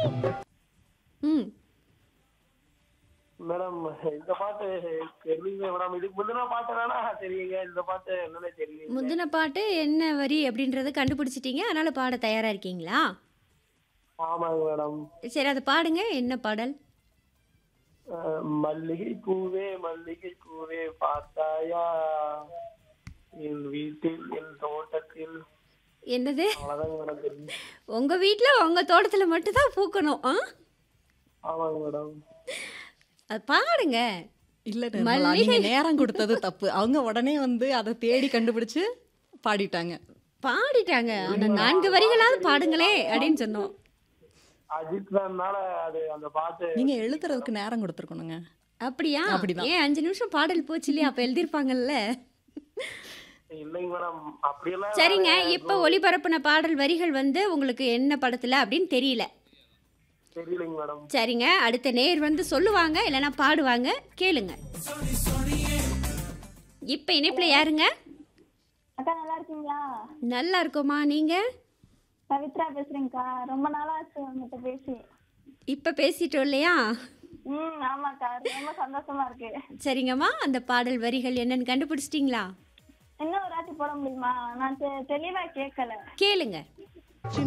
ம் மேடம் இந்த பாட்டு தெரியல மேடம் இதுக்கு முந்தின பாட்டு வேணா தெரியுங்க இந்த பாட்டு என்னன்னே தெரியல முந்தின பாட்டு என்ன வரி அப்படின்றத கண்டுபிடிச்சிட்டீங்க அதனால பாட தயாரா இருக்கீங்களா ஆமாங்க மேடம் சரி அதை பாடுங்க என்ன பாடல் அஹ், மல்லிகை பூவே மல்லிகை பூவே பார்த்தாயா என் வீட்டில் என் தோட்டத்தில் என்னது அவ்வளவுதாங்க மேடம் தெரியும் உங்க வீட்ல உங்க தோட்டத்துல மட்டும் தான் பூக்கணும் ஆ ஆமாங்க மேடம் அது பாடுங்க இல்ல நிர்மலா நீங்க நேரம் கொடுத்தது தப்பு அவங்க உடனே வந்து அதை தேடி கண்டுபிடிச்சு பாடிட்டாங்க பாடிட்டாங்க ஆனா நான்கு வரிகளாவது பாடுங்களே அப்படின்னு சொன்னோம் அஜித் ஃபேன்னால அது அந்த பாட்டு நீங்க எழுதுறதுக்கு நேரம் கொடுத்துருக்கணுங்க அப்படியா அப்படிதான். ஏன் அஞ்சு நிமிஷம் பாடல் போச்சு இல்லையா அப்ப எழுதிருப்பாங்கல்ல இல்லைங்க மேடம் அப்படியெல்லாம் சரிங்க இப்ப ஒளிபரப்புன பாடல் வரிகள் வந்து உங்களுக்கு என்ன படத்துல அப்படின்னு தெரியல தெரியலைங்க மேடம் சரிங்க அடுத்த நேர் வந்து சொல்லுவாங்க இல்லைன்னா பாடுவாங்க கேளுங்க இப்ப இணைப்புல யாருங்க அக்கா நல்லா இருக்கீங்களா நல்லா இருக்கோமா நீங்க பவித்ரா பேசுறேங்க்கா ரொம்ப நாளா ஆச்சு உங்ககிட்ட பேசி இப்ப பேசிட்டோம் இல்லையா ம் ஆமாக்கா ரொம்ப சந்தோஷமா இருக்கு சரிங்கம்மா அந்த பாடல் வரிகள் என்னன்னு கண்டுபிடிச்சிட்டிங்களா இன்னும் ஒரு வாட்டி போட முடியுமா நான் தெ- தெளிவா கேட்கல கேளுங்க